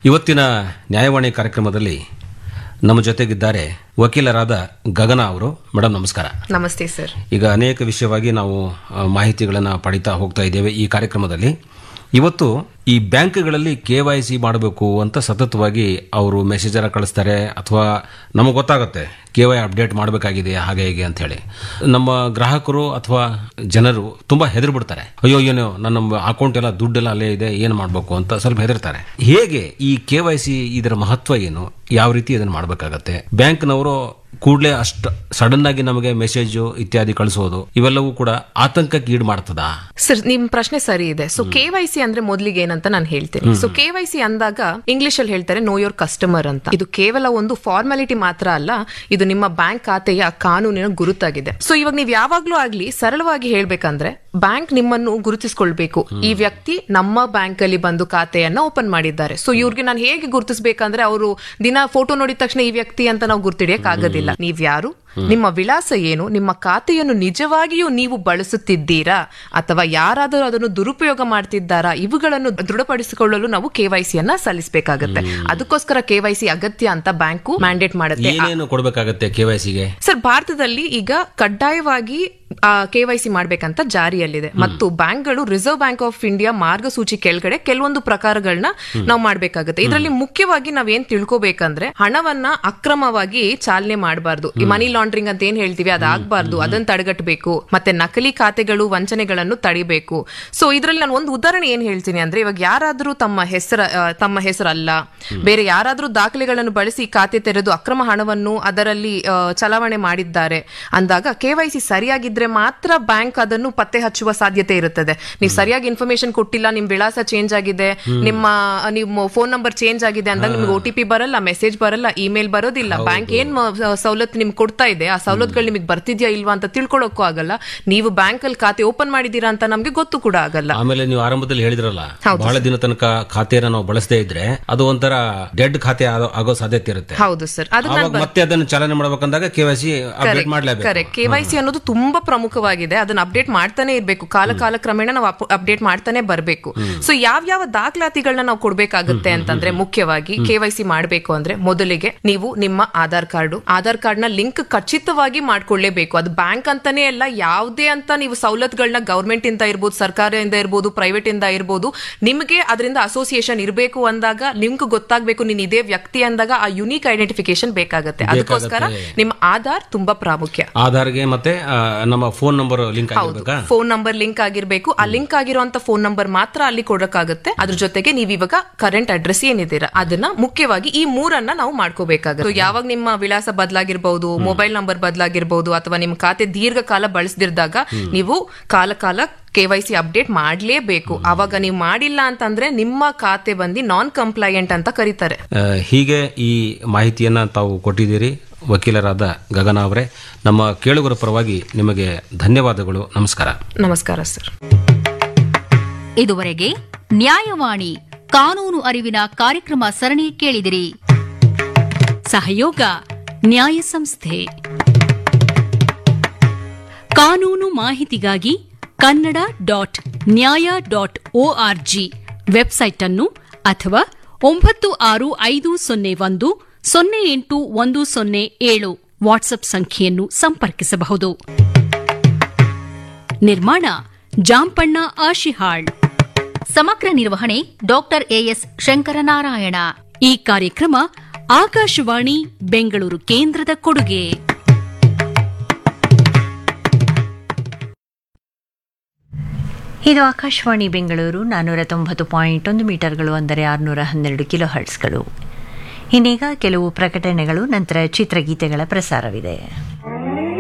ಇವತ್ತಿನ ನ್ಯಾಯವಾಣಿ ಕಾರ್ಯಕ್ರಮದಲ್ಲಿ ನಮ್ಮ ಜೊತೆಗಿದ್ದಾರೆ ವಕೀಲರಾದ ಗಗನ ಅವರು ಮೇಡಮ್ ನಮಸ್ಕಾರ ನಮಸ್ತೆ ಸರ್ ಈಗ ಅನೇಕ ವಿಷಯವಾಗಿ ನಾವು ಆ, ಮಾಹಿತಿಗಳನ್ನು ಪಡಿತಾ ಹೋಗ್ತಾ ಇದ್ದೇವೆ ಈ ಕಾರ್ಯಕ್ರಮದಲ್ಲಿ ಇವತ್ತು ಈ ಬ್ಯಾಂಕ್ಗಳಲ್ಲಿ ಕೆ ವೈ ಸಿ ಮಾಡಬೇಕು ಅಂತ ಸತತವಾಗಿ ಅವರು ಮೆಸೇಜರ ಕಳಿಸ್ತಾರೆ ಅಥವಾ ನಮಗೆ ಗೊತ್ತಾಗುತ್ತೆ ಕೆ ವೈ ಅಪ್ಡೇಟ್ ಮಾಡಬೇಕಾಗಿದೆ ಹಾಗೆ ಹೀಗೆ ಅಂತ ಹೇಳಿ ನಮ್ಮ ಗ್ರಾಹಕರು ಅಥವಾ ಜನರು ತುಂಬಾ ಹೆದರ್ ಬಿಡ್ತಾರೆ ಅಯ್ಯೋ ಏನೋ ನನ್ನ ಅಕೌಂಟ್ ಎಲ್ಲ ದುಡ್ಡೆಲ್ಲ ಅಲ್ಲೇ ಇದೆ ಏನು ಮಾಡಬೇಕು ಅಂತ ಸ್ವಲ್ಪ ಹೆದರ್ತಾರೆ ಹೇಗೆ ಈ ಕೆ ವೈ ಸಿ ಇದರ ಮಹತ್ವ ಏನು ಯಾವ ರೀತಿ ಇದನ್ನು ಮಾಡಬೇಕಾಗತ್ತೆ ಬ್ಯಾಂಕ್ನವರು ಕೂಡಲೇ ಅಷ್ಟು ಸಡನ್ ಆಗಿ ನಮಗೆ ಮೆಸೇಜ್ ಇತ್ಯಾದಿ ಕಳಿಸೋದು ಇವೆಲ್ಲವೂ ಕೂಡ ಆತಂಕಕ್ಕೆ ಈಡು ಮಾಡ್ತದಾ ಸರ್ ನಿಮ್ ಪ್ರಶ್ನೆ ಸರಿ ಇದೆ ಸೊ ಕೆ ವೈ ಸಿ ಅಂದ್ರೆ ಮೊದ್ಲಿಗೆ ಏನಂತ ನಾನು ಹೇಳ್ತೀನಿ ಸೊ ಕೆ ವೈ ಸಿ ಅಂದಾಗ ಇಂಗ್ಲಿಷ್ ಅಲ್ಲಿ ಹೇಳ್ತಾರೆ ನೋ ಯೋರ್ ಕಸ್ಟಮರ್ ಅಂತ ಇದು ಕೇವಲ ಒಂದು ಫಾರ್ಮಾಲಿಟಿ ಮಾತ್ರ ಅಲ್ಲ ಇದು ನಿಮ್ಮ ಬ್ಯಾಂಕ್ ಖಾತೆಯ ಕಾನೂನಿನ ಗುರುತಾಗಿದೆ ಸೊ ಇವಾಗ ನೀವು ಯಾವಾಗ್ಲೂ ಆಗ್ಲಿ ಸರಳವಾಗಿ ಹೇಳ್ಬೇಕಂದ್ರೆ ಬ್ಯಾಂಕ್ ನಿಮ್ಮನ್ನು ಗುರುತಿಸ್ಕೊಳ್ಬೇಕು ಈ ವ್ಯಕ್ತಿ ನಮ್ಮ ಬ್ಯಾಂಕ್ ಅಲ್ಲಿ ಬಂದು ಖಾತೆಯನ್ನ ಓಪನ್ ಮಾಡಿದ್ದಾರೆ ಸೊ ಇವ್ರಿಗೆ ನಾನು ಹೇಗೆ ಗುರುತಿಸ್ಬೇಕಂದ್ರೆ ಅವರು ದಿನ ಫೋಟೋ ನೋಡಿದ ತಕ್ಷಣ ಈ ವ್ಯಕ್ತಿ ಅಂತ ನಾವು ಗುರ್ತಿಡಿಯಕ್ ಆಗೋದಿಲ್ಲ ನೀವ್ ಯಾರು ನಿಮ್ಮ ವಿಳಾಸ ಏನು ನಿಮ್ಮ ಖಾತೆಯನ್ನು ನಿಜವಾಗಿಯೂ ನೀವು ಬಳಸುತ್ತಿದ್ದೀರಾ ಅಥವಾ ಯಾರಾದರೂ ಅದನ್ನು ದುರುಪಯೋಗ ಮಾಡ್ತಿದ್ದಾರಾ ಇವುಗಳನ್ನು ದೃಢಪಡಿಸಿಕೊಳ್ಳಲು ನಾವು ಕೆವೈಸಿಯನ್ನ ಸಲ್ಲಿಸಬೇಕಾಗುತ್ತೆ ಅದಕ್ಕೋಸ್ಕರ ಕೆವೈಸಿ ಅಗತ್ಯ ಅಂತ ಬ್ಯಾಂಕು ಮ್ಯಾಂಡೇಟ್ ಮಾಡುತ್ತೆ ಏನೇನು ಕೊಡಬೇಕಾಗತ್ತೆ ಕೆ ವೈ ಸಿಗೆ ಸರ್ ಭಾರತದಲ್ಲಿ ಈಗ ಕಡ್ಡಾಯವಾಗಿ ಕೆವೈಸಿ ಮಾಡ್ಬೇಕಂತ ಜಾರಿಯಲ್ಲಿದೆ ಮತ್ತು ಬ್ಯಾಂಕ್ಗಳು ರಿಸರ್ವ್ ಬ್ಯಾಂಕ್ ಆಫ್ ಇಂಡಿಯಾ ಮಾರ್ಗಸೂಚಿ ಕೆಳಗಡೆ ಕೆಲವೊಂದು ಪ್ರಕಾರಗಳನ್ನ ನಾವು ಮಾಡ್ಬೇಕಾಗುತ್ತೆ ಇದರಲ್ಲಿ ಮುಖ್ಯವಾಗಿ ನಾವ್ ಏನ್ ತಿಳ್ಕೊಬೇಕಂದ್ರೆ ಹಣವನ್ನ ಅಕ್ರಮವಾಗಿ ಚಾಲನೆ ಮಾಡಬಾರ್ದು ಈ ಮನಿ ಲಾಂಡ್ರಿಂಗ್ ಅಂತ ಏನ್ ಹೇಳ್ತೀವಿ ಅದಾಗಬಾರ್ದು ಅದನ್ನ ತಡೆಗಟ್ಟಬೇಕು ಮತ್ತೆ ನಕಲಿ ಖಾತೆಗಳು ವಂಚನೆಗಳನ್ನು ತಡಿಬೇಕು ಸೊ ಇದರಲ್ಲಿ ನಾನು ಒಂದು ಉದಾಹರಣೆ ಏನ್ ಹೇಳ್ತೀನಿ ಅಂದ್ರೆ ಇವಾಗ ಯಾರಾದ್ರೂ ತಮ್ಮ ಹೆಸರ ಆ, ತಮ್ಮ ಹೆಸರಲ್ಲ ಬೇರೆ ಯಾರಾದ್ರೂ ದಾಖಲೆಗಳನ್ನು ಬಳಸಿ ಖಾತೆ ತೆರೆದು ಅಕ್ರಮ ಹಣವನ್ನು ಅದರಲ್ಲಿ ಆ, ಚಲಾವಣೆ ಮಾಡಿದ್ದಾರೆ ಅಂದಾಗ ಕೆವೈಸಿ ಸರಿಯಾಗಿದ್ರೆ ಮಾತ್ರ ಬ್ಯಾಂಕ್ ಅದನ್ನು ಪತ್ತೆ ಹಚ್ಚುವ ಸಾಧ್ಯತೆ ಇರುತ್ತದೆ ನೀವು ಸರಿಯಾಗಿ ಇನ್ಫಾರ್ಮೇಶನ್ ಕೊಟ್ಟಿಲ್ಲ ನಿಮ್ ವಿಳಾಸ ಚೇಂಜ್ ಆಗಿದೆ ನಿಮ್ಮ ನಿಮ್ಮ ಫೋನ್ ನಂಬರ್ ಚೇಂಜ್ ಆಗಿದೆ ಅಂದಾಗ ನಿಮ್ಗೆ ಒ ಟಿ ಪಿ ಬರಲ್ಲ ಮೆಸೇಜ್ ಬರಲ್ಲ ಇಮೇಲ್ ಬರೋದಿಲ್ಲ ಬ್ಯಾಂಕ್ ಏನ್ ಮ- ಸವಲತ್ತು ನಿಮ್ಗೆ ಕೊಡ್ತಾ ಇದೆ ಆ ಸವಲತ್ತುಗಳು ನಿಮಗೆ ಬರ್ತಿದ್ಯಾ ಇಲ್ವಾ ಅಂತ ತಿಳ್ಕೊಳ್ಳೋಕ್ಕೂ ಆಗಲ್ಲ ನೀವು ಬ್ಯಾಂಕ್ ಅಲ್ಲಿ ಖಾತೆ ಓಪನ್ ಮಾಡಿದೀರಾ ಅಂತ ನಮ್ಗೆ ಗೊತ್ತು ಕೂಡ ಆಗಲ್ಲ ಆಮೇಲೆ ನೀವು ಆರಂಭದಲ್ಲಿ ಹೇಳಿದ್ರಲ್ಲ ಬಹಳ ದಿನ ತನಕ ಖಾತೆಯನ್ನ ನಾವು ಬಳಸದೇ ಇದ್ರೆ ಅದು ಒಂಥರ ಡೆಡ್ ಖಾತೆ ಆಗೋ- ಆಗೋ ಸಾಧ್ಯತೆ ಇರುತ್ತೆ ಹೌದು ಸರ್ ಅದು ಅವಾಗ ಮತ್ತೆ ಅದನ್ನು ಚಾಲನೆ ಮಾಡ್ಬೇಕಂದಾಗ ಕೆ ವೈ ಸಿ ಅಪ್ಡೇಟ್ ಮಾಡಲೇಬೇಕು ಕರೆಕ್ಟ್ ಕೆವೈಸಿ ಅನ್ನೋದು ತುಂಬಾ ಪ್ರಮುಖವಾಗಿದೆ ಅದನ್ನ ಅಪ್ಡೇಟ್ ಮಾಡ್ತಾನೆ ಇರಬೇಕು ಕಾಲ ಕಾಲ ಕ್ರಮೇಣ ನಾವು ಅಪ್ಡೇಟ್ ಮಾಡ್ತಾನೆ ಬರಬೇಕು ಸೊ ಯಾವ ಯಾವ ದಾಖಲಾತಿಗಳನ್ನ ನಾವು ಕೊಡ್ಬೇಕಾಗುತ್ತೆ ಅಂತಂದ್ರೆ ಮುಖ್ಯವಾಗಿ ಕೆವೈಸಿ ಮಾಡಬೇಕು ಅಂದ್ರೆ ಮೊದಲಿಗೆ ನೀವು ನಿಮ್ಮ ಆಧಾರ್ ಕಾರ್ಡು ಆಧಾರ್ ಕಾರ್ಡ್ ನ ಲಿಂಕ್ ಖಚಿತವಾಗಿ ಮಾಡ್ಕೊಳ್ಳೇಬೇಕು ಅದು ಬ್ಯಾಂಕ್ ಅಂತಾನೆ ಅಲ್ಲ ಯಾವುದೇ ಅಂತ ನೀವು ಸವಲತ್ತುಗಳನ್ನ ಗವರ್ಮೆಂಟ್ ಇಂದ ಇರ್ಬೋದು ಸರ್ಕಾರದಿಂದ ಇರ್ಬೋದು ಪ್ರೈವೇಟ್ ಇಂದ ಇರ್ಬೋದು ನಿಮಗೆ ಅದರಿಂದ ಅಸೋಸಿಯೇಷನ್ ಇರಬೇಕು ಅಂದಾಗ ಲಿಂಕ್ ಗೊತ್ತಾಗ್ಬೇಕು ನೀನ್ ಇದೇ ವ್ಯಕ್ತಿ ಅಂದಾಗ ಆ ಯುನೀಕ್ ಐಡೆಂಟಿಫಿಕೇಶನ್ ಬೇಕಾಗುತ್ತೆ ಅದಕ್ಕೋಸ್ಕರ ನಿಮ್ಮ ಆಧಾರ್ ತುಂಬಾ ಪ್ರಾಮುಖ್ಯ ಆಧಾರ್ಗೆ ಮತ್ತೆ ಆ, ನಮ್ಮ ಫೋನ್ ನಂಬರ್ ಲಿಂಕ್ ಆಗಿರ್ಬೇಕಾ ಫೋನ್ ನಂಬರ್ ಲಿಂಕ್ ಆಗಿರ್ಬೇಕು ಆ ಲಿಂಕ್ ಆಗಿರುವಂತ ಫೋನ್ ನಂಬರ್ ಮಾತ್ರ ಅಲ್ಲಿ ಕೊಡಕ್ಕಾಗುತ್ತೆ ಅದ್ರ ಜೊತೆಗೆ ನೀವು ಇವಾಗ ಕರೆಂಟ್ ಅಡ್ರೆಸ್ ಏನಿದ್ದೀರಾ ಅದನ್ನ ಮುಖ್ಯವಾಗಿ ಈ ಮೂರನ್ನ ನಾವು ಮಾಡ್ಕೋಬೇಕಾಗುತ್ತೆ So, ಯಾವಾಗ ನಿಮ್ಮ ವಿಳಾಸ ಬದಲಾಗಿರ್ಬಹುದು ಮೊಬೈಲ್ ನಂಬರ್ ಬದಲಾಗಿರ್ಬಹುದು ಅಥವಾ ನಿಮ್ಮ ಖಾತೆ ದೀರ್ಘಕಾಲ ಬಳಸದಿರ್ದಾಗ ನೀವು ಕಾಲ ಕಾಲ ಕೆವೈಸಿ ಅಪ್ಡೇಟ್ ಮಾಡಲೇಬೇಕು ಅವಾಗ ನೀವು ಮಾಡಿಲ್ಲ ಅಂತಂದ್ರೆ ನಿಮ್ಮ ಖಾತೆ ಬಂದು ನಾನ್ ಕಂಪ್ಲೈಯಂಟ್ ಅಂತ ಕರೀತಾರೆ ಆ, ಹೀಗೆ ಈ ಮಾಹಿತಿಯನ್ನ ತಾವು ಕೊಟ್ಟಿದ್ದೀರಿ ವಕೀಲರಾದ ಗಗನ ಅವರೇ ನಮ್ಮ ಕೇಳುಗರ ಪರವಾಗಿ ನಿಮಗೆ ಧನ್ಯವಾದಗಳು ನಮಸ್ಕಾರ ನಮಸ್ಕಾರ ಸರ್ ಇದುವರೆಗೆ ನ್ಯಾಯವಾಣಿ ಕಾನೂನು ಅರಿವಿನ ಕಾರ್ಯಕ್ರಮ ಸರಣಿ ಕೇಳಿದಿರಿ ಸಹಯೋಗ ನ್ಯಾಯ ಸಂಸ್ಥೆ ಕಾನೂನು ಮಾಹಿತಿಗಾಗಿ Kannada dot Nyaya dot ORG website ಅನ್ನು ಅಥವಾ ಒಂಬತ್ತು ಆರು ಐದು ಸೊನ್ನೆ ಒಂದು ಸೊನ್ನೆ ಎಂಟು ಒಂದು ಸೊನ್ನೆ ಏಳು ವಾಟ್ಸ್ಆಪ್ ಸಂಖ್ಯೆಯನ್ನು ಸಂಪರ್ಕಿಸಬಹುದು ನಿರ್ಮಾಣ ಜಾಂಪಣ್ಣ ಆಶಿಹಾಳ್ ಸಮಗ್ರ ನಿರ್ವಹಣೆ ಡಾಕ್ಟರ್ ಎಎಸ್ ಶಂಕರನಾರಾಯಣ ಈ ಕಾರ್ಯಕ್ರಮ ಆಕಾಶವಾಣಿ ಬೆಂಗಳೂರು ಕೇಂದ್ರದ ಕೊಡುಗೆ ಇದು ಆಕಾಶವಾಣಿ ಬೆಂಗಳೂರು ನಾನ್ನೂರ ತೊಂಬತ್ತು ಪಾಯಿಂಟ್ ಒಂದು ಮೀಟರ್ಗಳು ಅಂದರೆ ಆರುನೂರ ಹನ್ನೆರಡು ಕಿಲೋ ಹರ್ಟ್ಸ್ಗಳು ಇನ್ನೀಗ ಕೆಲವು ಪ್ರಕಟಣೆಗಳು ನಂತರ ಚಿತ್ರಗೀತೆಗಳ ಪ್ರಸಾರವಿದೆ